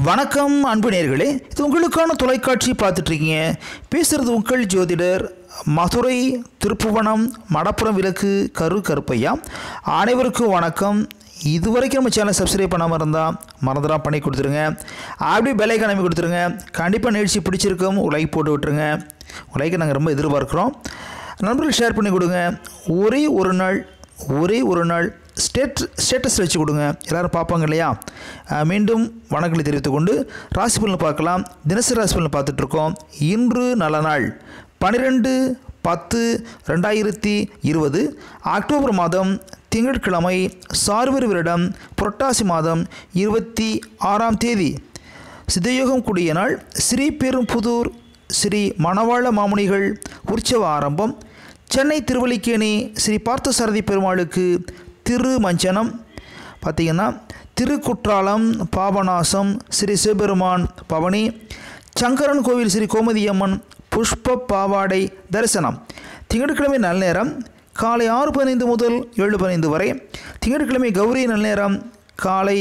வணக்கம் அன்பு நேர்களே இது உங்களுக்கான தொலைக்காட்சி பார்த்துட்ருக்கீங்க பேசுகிறது உங்கள் ஜோதிடர் மதுரை திருப்புவனம் மடப்புறம் விளக்கு கரு கருப்பையா அனைவருக்கும் வணக்கம் இது வரைக்கும் நம்ம சேனலை சப்ஸ்கிரைப் பண்ணாமல் இருந்தால் மறந்துடா பண்ணி கொடுத்துருங்க அப்படியே பெல்லைக்கான அமைப்பு கொடுத்துருங்க கண்டிப்பாக நிகழ்ச்சி பிடிச்சிருக்கும் ஒரு லைக் போட்டு விட்டுருங்க ஒரு லைக்கை நாங்கள் ரொம்ப எதிர்பார்க்குறோம் நண்பர்கள் ஷேர் பண்ணி கொடுங்க ஒரே ஒரு நாள் ஒரே ஒரு நாள் ஸ்டேட் ஸ்டேட்டஸ் வச்சு கொடுங்க எல்லோரும் பார்ப்பாங்க இல்லையா அஹ் மீண்டும் வணக்கங்களை தெரிவித்துக் கொண்டு ராசி பலன் பார்க்கலாம் தினசரி ராசி பலன் பார்த்துட்ருக்கோம் இன்று நல்ல நாள் பன்னிரெண்டு பத்து ரெண்டாயிரத்தி இருபது அக்டோபர் மாதம் திங்கட்கிழமை சார்வர் வருடம் புரட்டாசி மாதம் இருபத்தி ஆறாம் தேதி சித்தயோகம் கூடிய நாள் ஸ்ரீ பெரும்புதூர் ஸ்ரீ மணவாள மாமுனிகள் உற்சவ ஆரம்பம் சென்னை திருவல்லிக்கேணி ஸ்ரீ பார்த்தசாரதி பெருமாளுக்கு திருமஞ்சனம் பார்த்திங்கன்னா திருக்குற்றாலம் பாபநாசம் ஸ்ரீ சிவபெருமான் பவனி சங்கரன் கோவில் ஸ்ரீ கோமதியம்மன் புஷ்ப பாவாடை தரிசனம் திங்கட்கிழமை நல்ல நேரம் காலை ஆறு பதினைந்து முதல் ஏழு பதினைந்து வரை திங்கட்கிழமை கௌரி நல்ல நேரம் காலை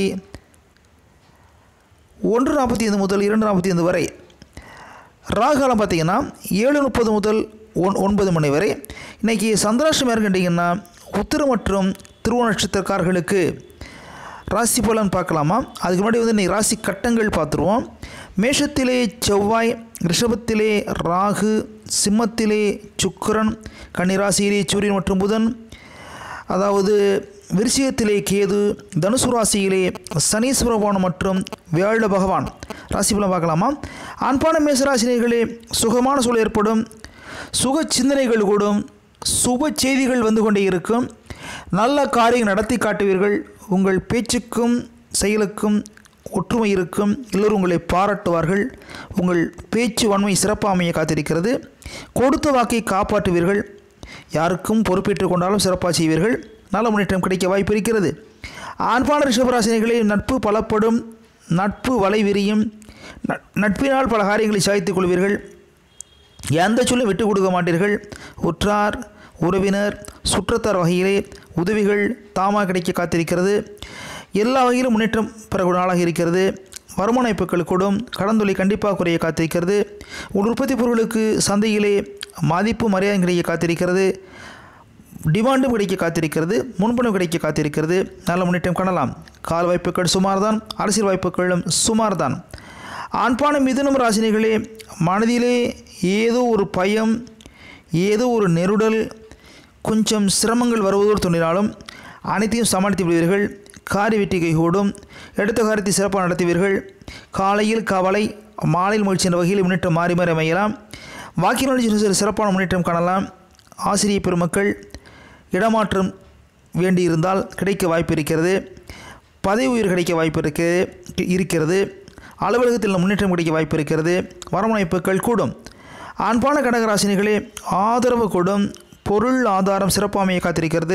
ஒன்று நாற்பத்தி ஐந்து முதல் இரண்டு நாற்பத்தி ஐந்து வரை ராகாலம் பார்த்தீங்கன்னா ஏழு முப்பது முதல் ஒன் ஒன்பது மணி வரை இன்றைக்கி சந்திராஷ்டம் கேட்டிங்கன்னா உத்திர மற்றும் திருவோண நட்சத்திரக்காரர்களுக்கு ராசி பலன் பார்க்கலாமா அதுக்கு முன்னாடி வந்து இன்றைக்கி ராசி கட்டங்கள் பார்த்துருவோம் மேஷத்திலே செவ்வாய் ரிஷபத்திலே ராகு சிம்மத்திலே சுக்கிரன் கன்னிராசியிலே சூரியன் மற்றும் புதன் அதாவது விருச்சிகத்திலே கேது தனுசு ராசியிலே சனீஸ்வர பகவான் மற்றும் வியாழ பகவான் ராசி பலன் பார்க்கலாமா அன்பான மேசராசினியர்களே சுகமான சூழல் ஏற்படும் சுக சிந்தனைகள் கூடும் சுப செய்திகள் வந்து கொண்டே இருக்கும் நல்ல காரியம் நடத்தி காட்டுவீர்கள் உங்கள் பேச்சுக்கும் செயலுக்கும் ஒற்றுமை இருக்கும் எல்லோரும் உங்களை பாராட்டுவார்கள் உங்கள் பேச்சு வன்மை சிறப்பாக அமைய காத்திருக்கிறது கொடுத்த வாக்கை காப்பாற்றுவீர்கள் யாருக்கும் பொறுப்பேற்றுக் கொண்டாலும் சிறப்பாக செய்வீர்கள் நல்ல முன்னேற்றம் கிடைக்க வாய்ப்பு இருக்கிறது ஆண்பான ரிஷபராசினிகளே நட்பு பலப்படும் நட்பு வலை விரியும் நட்- நட்பினால் பல காரியங்களை சாதித்துக் கொள்வீர்கள் எந்த சொல்லும் விட்டு கொடுக்க மாட்டீர்கள் உற்றார் உறவினர் சுற்றத்தார் வகையிலே உதவிகள் தாமாக கிடைக்க காத்திருக்கிறது எல்லா வகையிலும் முன்னேற்றம் பெறக்கூடிய நாளாக இருக்கிறது வருமான வாய்ப்புகள் கூடும் கடந்தொலை கண்டிப்பாக குறைய காத்திருக்கிறது உங்கள் உற்பத்தி பொருட்களுக்கு சந்தையிலே மதிப்பு மரியாதை கிடைக்க காத்திருக்கிறது டிமாண்டும் கிடைக்க காத்திருக்கிறது முன்பணம் கிடைக்க காத்திருக்கிறது நல்ல முன்னேற்றம் காணலாம் கால் வாய்ப்புகள் சுமார்தான் அரசியல் வாய்ப்புகளும் சுமார்தான் ஆண்பான மிதுனம் ராசினிகளே மனதிலே ஏதோ ஒரு பயம் ஏதோ ஒரு நெருடல் கொஞ்சம் சிரமங்கள் வருவதோடு தோன்றினாலும் அனைத்தையும் சமாளித்து விடுவீர்கள் காரி வெற்றி கைகூடும் எடுத்த காரியத்தை சிறப்பாக நடத்துவீர்கள் காலையில் கவலை மாலையில் முயற்சி என்ற வகையில் முன்னேற்றம் மாறி மாறி அமையலாம் வாக்கினால் சிறப்பான முன்னேற்றம் காணலாம் ஆசிரியர் பெருமக்கள் இடமாற்றம் வேண்டியிருந்தால் கிடைக்க வாய்ப்பு இருக்கிறது பதவி உயர் கிடைக்க வாய்ப்பு இருக்கிறது இருக்கிறது அலுவலகத்தில் முன்னேற்றம் கிடைக்க வாய்ப்பு இருக்கிறது வரவணைப்புகள் கூடும் அன்பான கடகராசினிகளே ஆதரவு கூடும் பொருள் ஆதாரம் சிறப்பாமையை காத்திருக்கிறது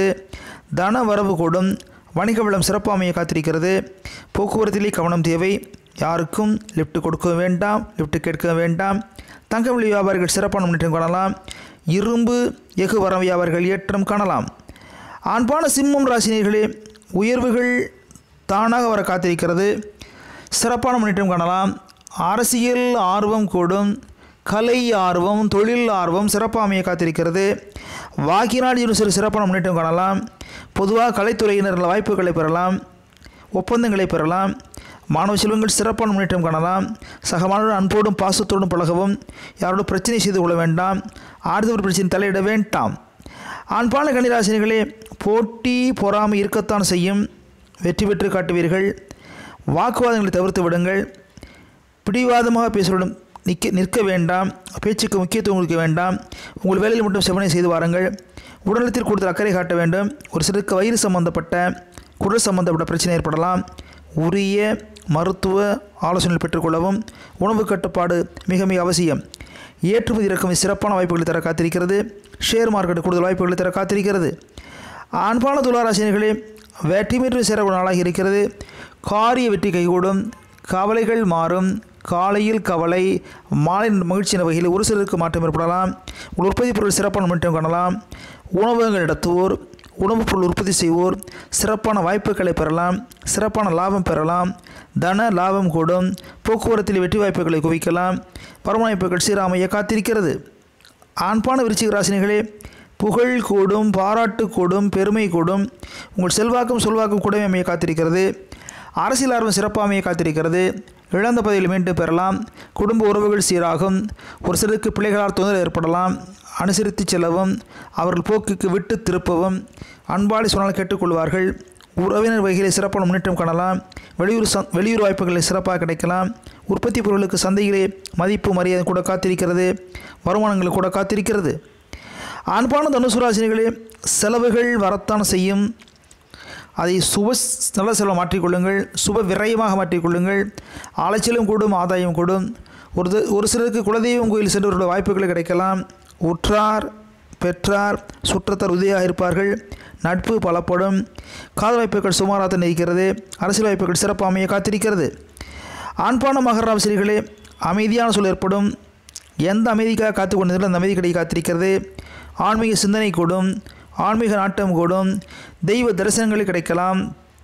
தன வரவு கூடும் வணிக வளம் சிறப்பாமையை காத்திருக்கிறது போக்குவரத்திலே கவனம் தேவை யாருக்கும் லிஃப்ட் கொடுக்க வேண்டாம் லிஃப்ட் கேட்க வேண்டாம் தங்க விலை வியாபாரிகள் சிறப்பான முன்னேற்றம் காணலாம் இரும்பு எஃகு வரம் வியாபாரிகள் ஏற்றம் காணலாம் ஆண்பான சிம்மம் ராசினியர்களே உயர்வுகள் தானாக வர காத்திருக்கிறது சிறப்பான முன்னேற்றம் காணலாம் அரசியல் ஆர்வம் கூடும் கலை ஆர்வம் தொழில் ஆர்வம் சிறப்பாக அமைய காத்திருக்கிறது வாக்கினால் இன்னும் சிறு சிறப்பான முன்னேற்றம் காணலாம் பொதுவாக கலைத்துறையினர் வாய்ப்புகளை பெறலாம் ஒப்பந்தங்களை பெறலாம் மாணவ செல்வங்கள் சிறப்பான முன்னேற்றம் காணலாம் சக மாணவர்கள் அன்போடும் பாசத்தோடும் பழகவும் யாரோட பிரச்சனை செய்து கொள்ள வேண்டாம் ஆறுதல் பிரச்சனை தலையிட வேண்டாம் ஆண்பான கன்னிராசினிகளே போட்டி பொறாமை இருக்கத்தான் செய்யும் வெற்றி பெற்று காட்டுவீர்கள் வாக்குவாதங்களை தவிர்த்து விடுங்கள் பிடிவாதமாக பேசுவதுடன் நிற்க நிற்க வேண்டாம் பேச்சுக்கு முக்கியத்துவம் கொடுக்க வேண்டாம் உங்கள் வேலையில் மட்டும் செவனை செய்து வாருங்கள் உடல்நலத்தில் கூடுதல் அக்கறை காட்ட வேண்டும் ஒரு சிலருக்கு வயிறு சம்பந்தப்பட்ட குடல் சம்பந்தப்பட்ட பிரச்சனை ஏற்படலாம் உரிய மருத்துவ ஆலோசனை பெற்றுக்கொள்ளவும் உணவு கட்டுப்பாடு மிக மிக அவசியம் ஏற்றுமதி இறக்குமதி சிறப்பான வாய்ப்புகளை தர காத்திருக்கிறது ஷேர் மார்க்கெட் கூடுதல் வாய்ப்புகளை தர காத்திருக்கிறது ஆண்பான துளாராசினிகளே வெற்றிமீறி சேரக்கூடிய நாளாக இருக்கிறது காரிய வெற்றி கைகூடும் கவலைகள் மாறும் காலையில் கவலை மாலை மகிழ்ச்சியின் வகையில் ஒரு சிலருக்கு மாற்றம் ஏற்படலாம் உங்கள் உற்பத்தி பொருள் சிறப்பான முன்னேற்றம் காணலாம் உணவகங்கள் நடத்துவோர் உணவுப் பொருள் உற்பத்தி செய்வோர் சிறப்பான வாய்ப்புகளை பெறலாம் சிறப்பான லாபம் பெறலாம் தன லாபம் கூடும் போக்குவரத்தில் வெற்றி வாய்ப்புகளை குவிக்கலாம் வருமான வாய்ப்புகள் சீராமைய காத்திருக்கிறது ஆண்பான விருச்சிக ராசினிகளே புகழ் கூடும் பாராட்டு கூடும் பெருமை கூடும் உங்கள் செல்வாக்கும் சொல்வாக்கும் கூடவே அமைய காத்திருக்கிறது அரசியல் ஆர்வம் சிறப்பாக அமைய காத்திருக்கிறது இழந்த பதவியில் மீண்டும் பெறலாம் குடும்ப உறவுகள் சீராகும் ஒரு சிலருக்கு பிள்ளைகளால் தொந்தரவு ஏற்படலாம் அனுசரித்து செல்லவும் அவர்கள் போக்குக்கு விட்டு திருப்பவும் அன்பாளி சொன்னால் கேட்டுக்கொள்வார்கள் உறவினர் வகையில் சிறப்பான முன்னேற்றம் காணலாம் வெளியூர் ச வெளியூர் வாய்ப்புகளை சிறப்பாக கிடைக்கலாம் உற்பத்தி பொருளுக்கு சந்தையிலே மதிப்பு மரியாதை கூட காத்திருக்கிறது வருமானங்கள் கூட காத்திருக்கிறது ஆண்பான தனுசு ராசினிகளே செலவுகள் வரத்தான் செய்யும் அதை சுப நல்ல செலவு மாற்றிக்கொள்ளுங்கள் சுப விரயமாக மாற்றிக்கொள்ளுங்கள் அலைச்சலும் கூடும் ஆதாயம் கூடும் ஒரு த- ஒரு சிலருக்கு குலதெய்வம் கோயில் சென்றவர்களுடைய வாய்ப்புகள் கிடைக்கலாம் உற்றார் பெற்றார் சுற்றத்தார் உதவியாக இருப்பார்கள் நட்பு பலப்படும் காதல் வாய்ப்புகள் சுமாராக இருக்கிறது அரசியல் வாய்ப்புகள் சிறப்பு அமைய காத்திருக்கிறது ஆண்பான மகர ராசினிகளே அமைதியான சூழல் ஏற்படும் எந்த அமைதிக்காக காத்து கொண்டிருந்தாலும் அந்த அமைதி கிடைக்க காத்திருக்கிறது ஆன்மீக சிந்தனை கூடும் ஆன்மீக நாட்டம் கூடும் தெய்வ தரிசனங்கள் கிடைக்கலாம்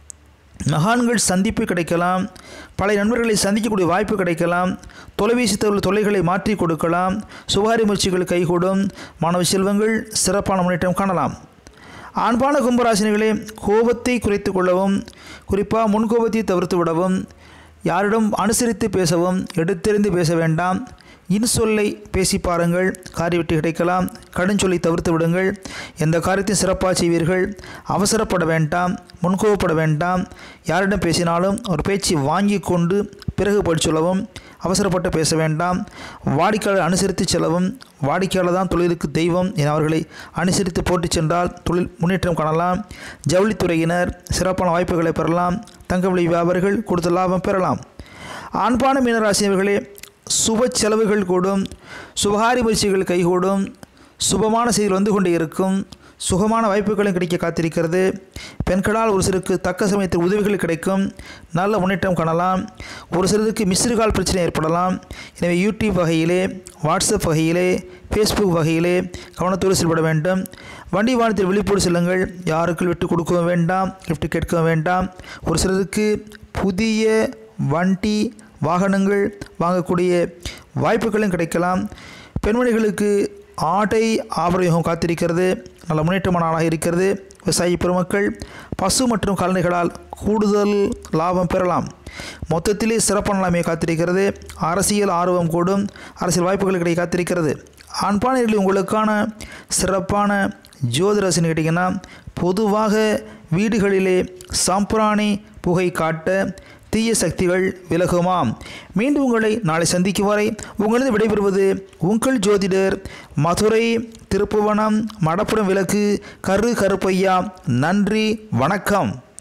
மகான்கள் சந்திப்பு கிடைக்கலாம் பழைய நண்பர்களை சந்திக்கக்கூடிய வாய்ப்பு கிடைக்கலாம் தொலைபேசி தகவல் தொல்லைகளை மாற்றி கொடுக்கலாம் சுகாரி முயற்சிகள் கைகூடும் மாணவ செல்வங்கள் சிறப்பான முன்னேற்றம் காணலாம் ஆண்பான கும்பராசினிகளே கோபத்தை குறைத்து கொள்ளவும் குறிப்பாக முன்கோபத்தை தவிர்த்து விடவும் யாரிடம் அனுசரித்து பேசவும் எடுத்தெறிந்து பேச வேண்டாம் இன்சொல்லை பேசி பாருங்கள் காரிய வெற்றி கிடைக்கலாம் கடுஞ்சொல்லை தவிர்த்து விடுங்கள் எந்த காரியத்தையும் சிறப்பாக செய்வீர்கள் அவசரப்பட வேண்டாம் முன்கோபப்பட வேண்டாம் யாரிடம் பேசினாலும் ஒரு பேச்சு வாங்கி கொண்டு பிறகு போய் சொல்லவும் அவசரப்பட்டு பேச வேண்டாம் வாடிக்கையாளர் அனுசரித்து செல்லவும் வாடிக்கையாளர் தான் தொழிலுக்கு தெய்வம் என அவர்களை அனுசரித்து போட்டுச் சென்றால் தொழில் முன்னேற்றம் காணலாம் ஜவுளித்துறையினர் சிறப்பான வாய்ப்புகளை பெறலாம் தங்கவெளி வியாபாரிகள் கொடுத்த லாபம் பெறலாம் ஆண்பான மீனராசினியர்களே சுப செலவுகள் கூடும் சுபகாரி முயற்சிகள் கைகூடும் சுபமான செய்திகள் வந்து கொண்டே இருக்கும் சுகமான வாய்ப்புகளும் கிடைக்க காத்திருக்கிறது பெண்களால் ஒரு சிலருக்கு தக்க சமயத்தில் உதவிகள் கிடைக்கும் நல்ல முன்னேற்றம் காணலாம் ஒரு சிலருக்கு மிஸ்டு கால் பிரச்சனை ஏற்படலாம் எனவே யூடியூப் வகையிலே வாட்ஸ்அப் வகையிலே ஃபேஸ்புக் வகையிலே கவனத்தோடு செயல்பட வேண்டும் வண்டி வாகனத்தில் விழிப்போடு செல்லுங்கள் யாருக்கும் விட்டு கொடுக்கவும் வேண்டாம் லிஃப்ட் கேட்கவும் வேண்டாம் ஒரு சிலருக்கு புதிய வண்டி வாகனங்கள் வாங்கக்கூடிய வாய்ப்புகளும் கிடைக்கலாம் பெண்மணிகளுக்கு ஆடை ஆபரயோகம் காத்திருக்கிறது நல்ல முன்னேற்றமான நாளாக இருக்கிறது விவசாயி பெருமக்கள் பசு மற்றும் கால்நடைகளால் கூடுதல் லாபம் பெறலாம் மொத்தத்திலே சிறப்பான நிலைமையை காத்திருக்கிறது அரசியல் ஆர்வம் கூடும் அரசியல் வாய்ப்புகள் கிடைக்க காத்திருக்கிறது ஆண்பானைகளில் உங்களுக்கான சிறப்பான ஜோதிரசன் கேட்டிங்கன்னா பொதுவாக வீடுகளிலே சாம்பிராணி புகை காட்ட தீய சக்திகள் விலகுமாம் மீண்டும் உங்களை நாளை சந்திக்கும் வரை உங்களது விடைபெறுவது உங்கள் ஜோதிடர் மதுரை திருப்புவனம் மடப்புறம் விளக்கு கரு கருப்பையா நன்றி வணக்கம்